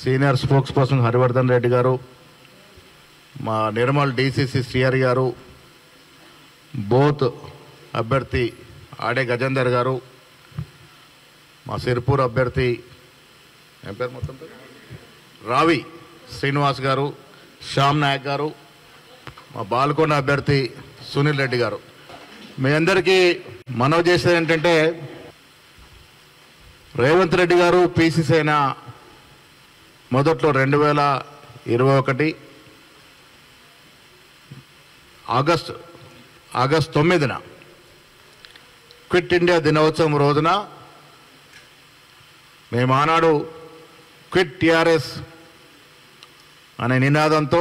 Senior spokesperson Harivardhan Reddy garu మా Nirmal DCC Srihari గారు both అభ్యర్థి ఆడే గజేందర్ గారు మా సిర్పూర్ అభ్యర్థి ఏం పేరు మొత్తం పేరు? రావి శ్రీనివాస్ గారు శ్యామ్ నాయక్ గారు మా బాల్కొండ అభ్యర్థి సునీల్ రెడ్డి గారు మీ అందరికీ మనవి చేసేది ఏంటంటే రేవంత్ రెడ్డి గారు పీసీసీ అయిన మొదట్లో రెండు వేల ఇరవై ఒకటి ఆగస్ట్ ఆగస్ట్ తొమ్మిదిన క్విట్ ఇండియా దినోత్సవం రోజున మేము ఆనాడు క్విట్ టిఆర్ఎస్ అనే నినాదంతో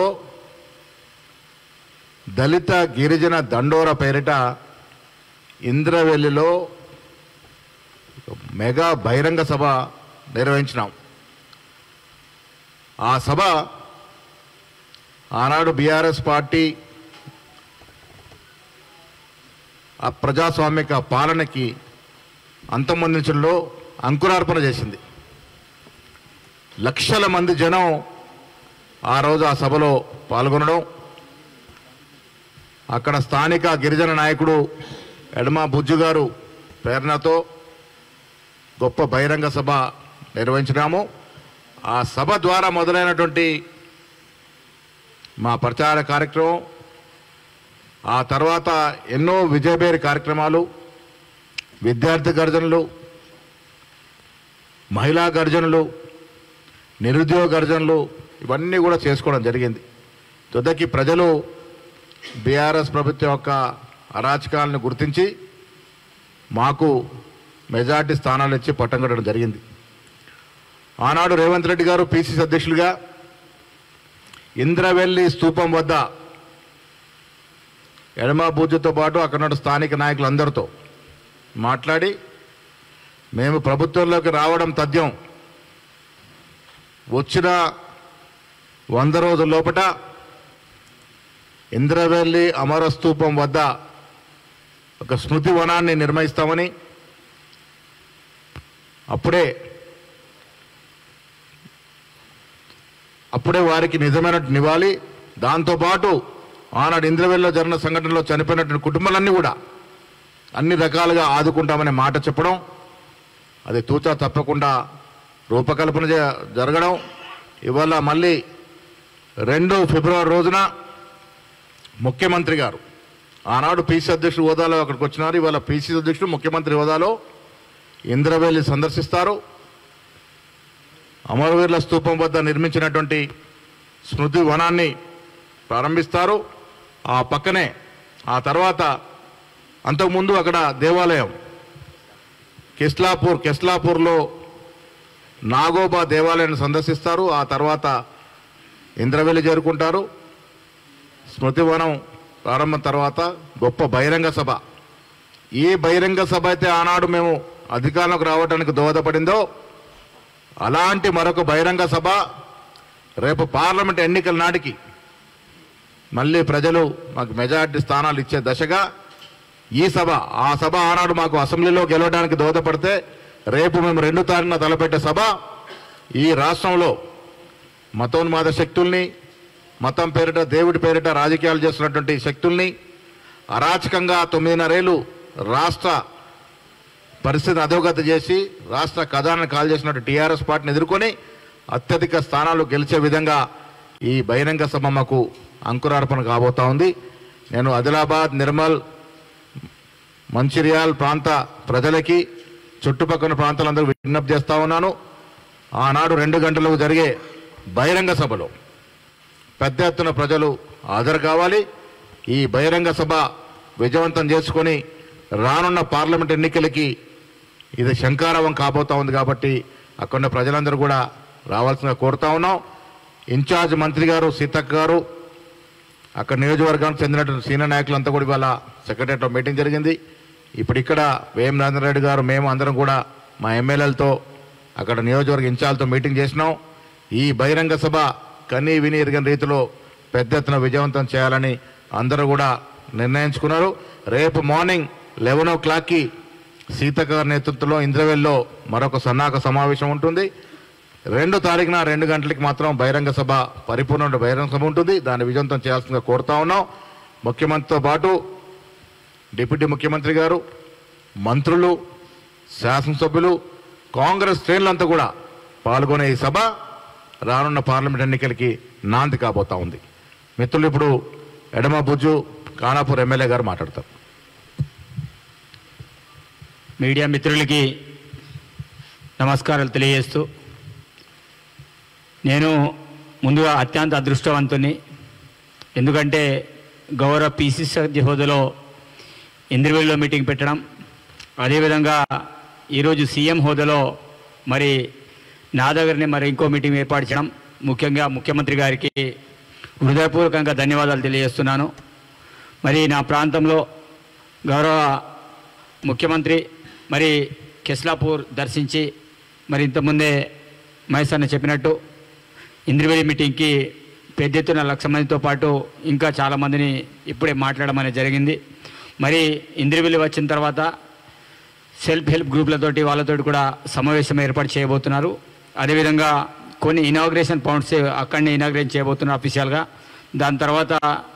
దళిత గిరిజన దండోర పేరిట ఇంద్రవెల్లిలో మెగా బహిరంగ సభ నిర్వహించినాం ఆ సభ ఆనాడు బీఆర్ఎస్ పార్టీ ఆ ప్రజాస్వామిక పాలనకి అంతమొందించడంలో అంకురార్పణ చేసింది లక్షల మంది జనం ఆ రోజు ఆ సభలో పాల్గొనడం అక్కడ స్థానిక గిరిజన నాయకుడు ఎడమ బుజ్జు గారు ప్రేరణతో గొప్ప బహిరంగ సభ నిర్వహించినాము ఆ సభ ద్వారా మొదలైనటువంటి మా ప్రచార కార్యక్రమం ఆ తర్వాత ఎన్నో విజయబేరి కార్యక్రమాలు విద్యార్థి గర్జనలు మహిళా గర్జనలు నిరుద్యోగ గర్జనలు ఇవన్నీ కూడా చేసుకోవడం జరిగింది తుదకి ప్రజలు బీఆర్ఎస్ ప్రభుత్వం యొక్క అరాచకాలను గుర్తించి మాకు మెజార్టీ స్థానాలు ఇచ్చి పట్టం కట్టడం జరిగింది ఆనాడు రేవంత్ రెడ్డి గారు పిసిసి అధ్యక్షులుగా ఇంద్రవెల్లి స్తూపం వద్ద ఎడమ బూజుతో పాటు అక్కడ ఉన్న స్థానిక నాయకులందరితో మాట్లాడి మేము ప్రభుత్వంలోకి రావడం తథ్యం వచ్చిన వంద రోజుల లోపట ఇంద్రవెల్లి అమరస్తూపం వద్ద ఒక స్మృతి వనాన్ని నిర్మిస్తామని అప్పుడే అప్పుడే వారికి నిజమైన నివాళి దాంతోపాటు ఆనాడు ఇంద్రవెల్లిలో జరిగిన సంఘటనలో చనిపోయినటువంటి కుటుంబాలన్నీ కూడా అన్ని రకాలుగా ఆదుకుంటామనే మాట చెప్పడం అది తూచా తప్పకుండా రూపకల్పన జ- జరగడం ఇవాళ మళ్ళీ రెండు ఫిబ్రవరి రోజున ముఖ్యమంత్రి గారు ఆనాడు పీసీ అధ్యక్షుడు హోదాలో అక్కడికి వచ్చినారు ఇవాళ పీసీ అధ్యక్షుడు ముఖ్యమంత్రి హోదాలో ఇంద్రవెల్లి సందర్శిస్తారు అమరవీరుల స్తూపం వద్ద నిర్మించినటువంటి స్మృతి వనాన్ని ప్రారంభిస్తారు ఆ పక్కనే ఆ తర్వాత అంతకుముందు అక్కడ దేవాలయం కెస్లాపూర్ కెస్లాపూర్లో నాగోబా దేవాలయాన్ని సందర్శిస్తారు ఆ తర్వాత ఇంద్రవెల్లి చేరుకుంటారు స్మృతివనం ప్రారంభం తర్వాత గొప్ప బహిరంగ సభ ఏ బహిరంగ సభ అయితే ఆనాడు మేము అధికారంలోకి రావడానికి దోహదపడిందో అలాంటి మరొక బహిరంగ సభ రేపు పార్లమెంట్ ఎన్నికల నాటికి మళ్ళీ ప్రజలు మాకు మెజారిటీ స్థానాలు ఇచ్చే దశగా ఈ సభ ఆ సభ ఆనాడు మాకు అసెంబ్లీలో గెలవడానికి దోహదపడితే రేపు మేము రెండు తారీఖున తలపెట్టే సభ ఈ రాష్ట్రంలో మతోన్మాద శక్తుల్ని మతం పేరిట దేవుడి పేరిట రాజకీయాలు చేస్తున్నటువంటి శక్తుల్ని అరాచకంగా తొమ్మిదిన్నరేళ్ళు రాష్ట్ర పరిస్థితిని అధోగతి చేసి రాష్ట్ర ఖజానాను కాల్ చేసినట్టు టీఆర్ఎస్ పార్టీని ఎదుర్కొని అత్యధిక స్థానాలు గెలిచే విధంగా ఈ బహిరంగ సభ మాకు అంకురార్పణ కాబోతా ఉంది నేను ఆదిలాబాద్ నిర్మల్ మంచిర్యాల్ ప్రాంత ప్రజలకి చుట్టుపక్కల ప్రాంతాలందరూ విజ్ఞప్తి చేస్తా ఉన్నాను ఆనాడు రెండు గంటలకు జరిగే బహిరంగ సభలో పెద్ద ఎత్తున ప్రజలు హాజరు కావాలి ఈ బహిరంగ సభ విజయవంతం చేసుకొని రానున్న పార్లమెంట్ ఎన్నికలకి ఇది శంకారవం కాబోతా ఉంది కాబట్టి అక్కడ ప్రజలందరూ కూడా రావాల్సిందిగా కోరుతా ఉన్నాం ఇన్ఛార్జ్ మంత్రి గారు సీతక్క గారు అక్కడ నియోజకవర్గానికి చెందినటువంటి సీనియర్ నాయకులంతా కూడా ఇవాళ సెక్రటరియట్లో మీటింగ్ జరిగింది ఇప్పుడు ఇక్కడ వేం రెడ్డి గారు మేము అందరం కూడా మా ఎమ్మెల్యేలతో అక్కడ నియోజకవర్గ ఇన్ఛార్జ్తో మీటింగ్ చేసినాం ఈ బహిరంగ సభ కనీ విని ఎరిగిన రీతిలో పెద్ద ఎత్తున విజయవంతం చేయాలని అందరూ కూడా నిర్ణయించుకున్నారు రేపు మార్నింగ్ లెవెన్ ఓ క్లాక్కి సీతక్క గారి నేతృత్వంలో ఇంద్రవెల్లో మరొక సన్నాహక సమావేశం ఉంటుంది రెండు తారీఖున రెండు గంటలకి మాత్రం బహిరంగ సభ పరిపూర్ణ బహిరంగ సభ ఉంటుంది దాన్ని విజయవంతం చేయాల్సిందిగా కోరుతా ఉన్నాం ముఖ్యమంత్రితో పాటు డిప్యూటీ ముఖ్యమంత్రి గారు మంత్రులు శాసనసభ్యులు కాంగ్రెస్ శ్రేణులంతా కూడా పాల్గొనే ఈ సభ రానున్న పార్లమెంట్ ఎన్నికలకి నాంది కాబోతా ఉంది మిత్రులు ఇప్పుడు ఎడమ బుజ్జు ఖానాపూర్ ఎమ్మెల్యే గారు మాట్లాడతారు మీడియా మిత్రులకి నమస్కారాలు తెలియజేస్తూ నేను ముందుగా అత్యంత అదృష్టవంతుని ఎందుకంటే గౌరవ పిసిసి హోదాలో ఇంద్రవెల్లిలో మీటింగ్ పెట్టడం అదేవిధంగా ఈరోజు సీఎం హోదాలో మరి నా దగ్గరనే మరి ఇంకో మీటింగ్ ఏర్పాటు చేయడం ముఖ్యంగా ముఖ్యమంత్రి గారికి హృదయపూర్వకంగా ధన్యవాదాలు తెలియజేస్తున్నాను మరి నా ప్రాంతంలో గౌరవ ముఖ్యమంత్రి మరి కెస్లాపూర్ దర్శించి మరి ఇంతకుముందే మహేష్ అన్న చెప్పినట్టు ఇంద్రవేలి మీటింగ్కి పెద్ద ఎత్తున లక్ష మందితో పాటు ఇంకా చాలామందిని ఇప్పుడే మాట్లాడడం అనేది జరిగింది మరి ఇంద్రవేలి వచ్చిన తర్వాత సెల్ఫ్ హెల్ప్ గ్రూపులతోటి వాళ్ళతోటి కూడా సమావేశం ఏర్పాటు చేయబోతున్నారు అదేవిధంగా కొన్ని ఇనాగ్రేషన్ పాయింట్స్ అక్కడనే ఇనాగ్రేషన్ చేయబోతున్నారు అఫీషియల్గా దాని తర్వాత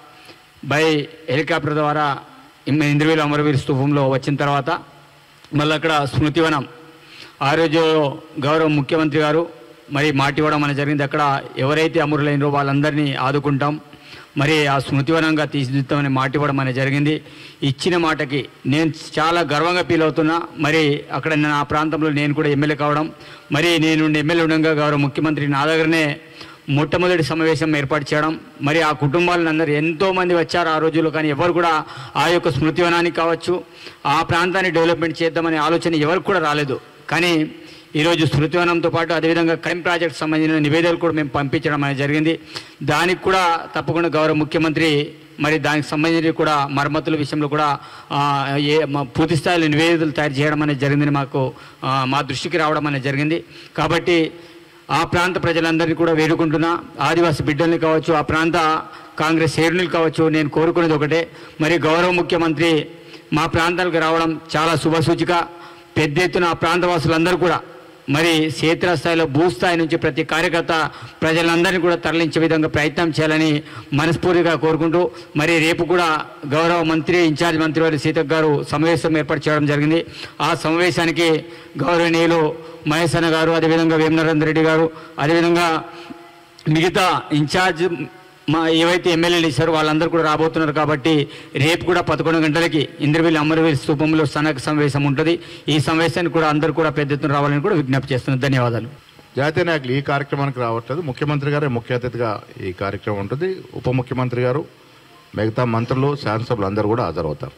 బై హెలికాప్టర్ ద్వారా ఇమ్- ఇంద్రవీల అమరవీర్ స్తూపంలో వచ్చిన తర్వాత మళ్ళీ అక్కడ స్మృతివనం ఆ రోజు గౌరవ ముఖ్యమంత్రి గారు మరి మాట ఇవ్వడం అనేది జరిగింది అక్కడ ఎవరైతే అమరులైనరో వాళ్ళందరినీ ఆదుకుంటాం మరి ఆ స్మృతివనంగా తీర్చిదిద్దామని మాట ఇవ్వడం అనేది జరిగింది ఇచ్చిన మాటకి నేను చాలా గర్వంగా ఫీల్ అవుతున్నా మరి అక్కడ నా ప్రాంతంలో నేను కూడా ఎమ్మెల్యే కావడం మరి నేను ఎమ్మెల్యే ఉండగా గౌరవ ముఖ్యమంత్రి నా దగ్గరనే మొట్టమొదటి సమావేశం ఏర్పాటు చేయడం మరి ఆ కుటుంబాలను అందరూ ఎంతో మంది వచ్చారు ఆ రోజుల్లో కానీ ఎవరు కూడా ఆ యొక్క స్మృతివనానికి కావచ్చు ఆ ప్రాంతాన్ని డెవలప్మెంట్ చేద్దామనే ఆలోచన ఎవరికి కూడా రాలేదు కానీ ఈరోజు స్మృతివనంతో పాటు అదేవిధంగా క్రైమ్ ప్రాజెక్ట్ సంబంధించిన నివేదికలు కూడా మేము పంపించడం అనేది జరిగింది దానికి కూడా తప్పకుండా గౌరవ ముఖ్యమంత్రి మరి దానికి సంబంధించి కూడా మరమ్మతుల విషయంలో కూడా ఆ, ఏ మా పూర్తి స్థాయిలో నివేదికలు తయారు చేయడం అనేది జరిగిందని మాకు ఆ, మా దృష్టికి రావడం అనేది జరిగింది కాబట్టి ఆ ప్రాంత ప్రజలందరినీ కూడా వేడుకుంటున్నా ఆదివాసి బిడ్డల్ని కావచ్చు ఆ ప్రాంత కాంగ్రెస్ శ్రేణులు కావచ్చు నేను కోరుకునేది ఒకటే మరి గౌరవ ముఖ్యమంత్రి మా ప్రాంతాలకు రావడం చాలా శుభసూచిక పెద్ద ఎత్తున ఆ ప్రాంతవాసులందరూ కూడా మరి క్షేత్రస్థాయిలో భూస్థాయి నుంచి ప్రతి కార్యకర్త ప్రజలందరినీ కూడా తరలించే విధంగా ప్రయత్నం చేయాలని మనస్ఫూర్తిగా కోరుకుంటూ మరి రేపు కూడా గౌరవ మంత్రి ఇన్ఛార్జ్ మంత్రి వారి సీతక్ గారు సమావేశం ఏర్పాటు చేయడం జరిగింది ఆ సమావేశానికి గౌరవనీయులు మహేష్ అన్న గారు అదేవిధంగా వేమనరేంద్ర రెడ్డి గారు అదేవిధంగా మిగతా ఇన్ఛార్జ్ మా ఏవైతే ఎమ్మెల్యేలు ఇచ్చారో వాళ్ళందరూ కూడా రాబోతున్నారు కాబట్టి రేపు కూడా పదకొండు గంటలకి ఇంద్రవెల్లి అమరవీరి స్థూపంలో సనక సమావేశం ఉంటుంది ఈ సమావేశానికి కూడా అందరూ కూడా పెద్ద ఎత్తున రావాలని కూడా విజ్ఞప్తి చేస్తున్నాను ధన్యవాదాలు జాతీయ నాయకులు ఈ కార్యక్రమానికి రావట్లేదు ముఖ్యమంత్రి గారే ముఖ్య అతిథిగా ఈ కార్యక్రమం ఉంటుంది ఉప ముఖ్యమంత్రి గారు మిగతా మంత్రులు శాసనసభ్యులు అందరూ కూడా హాజరవుతారు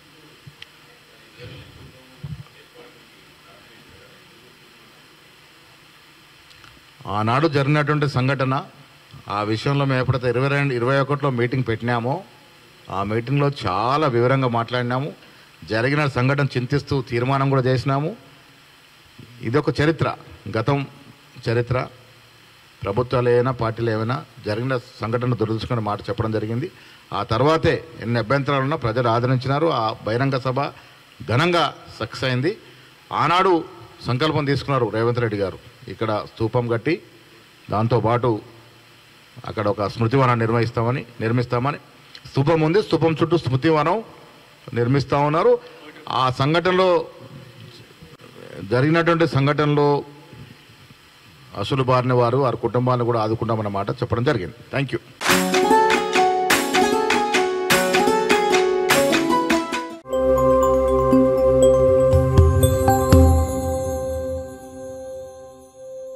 ఆనాడు జరిగినటువంటి సంఘటన ఆ విషయంలో మేము ఎప్పుడైతే ఇరవై రెండు ఇరవై ఒకటిలో మీటింగ్ పెట్టినామో ఆ మీటింగ్లో చాలా వివరంగా మాట్లాడినాము జరిగిన సంఘటన చింతిస్తూ తీర్మానం కూడా చేసినాము ఇది ఒక చరిత్ర గతం చరిత్ర ప్రభుత్వాలు ఏమైనా పార్టీలు ఏమైనా జరిగిన సంఘటన దురదృష్టకర మాట చెప్పడం జరిగింది ఆ తర్వాతే ఎన్ని అభ్యంతరాలు ఉన్నా ప్రజలు ఆదరించినారు ఆ బహిరంగ సభ ఘనంగా సక్సెస్ అయింది ఆనాడు సంకల్పం తీసుకున్నారు రేవంత్ రెడ్డి గారు ఇక్కడ స్తూపం కట్టి దాంతోపాటు అక్కడ ఒక స్మృతివనం నిర్వహిస్తామని నిర్మిస్తామని స్తూపం ఉంది స్తూపం చుట్టూ స్మృతివనం నిర్మిస్తా ఉన్నారు ఆ సంఘటనలో జరిగినటువంటి సంఘటనలో అసలు బారిన వారు వారి కుటుంబాన్ని కూడా ఆదుకుంటామన్న మాట చెప్పడం జరిగింది థ్యాంక్ యూ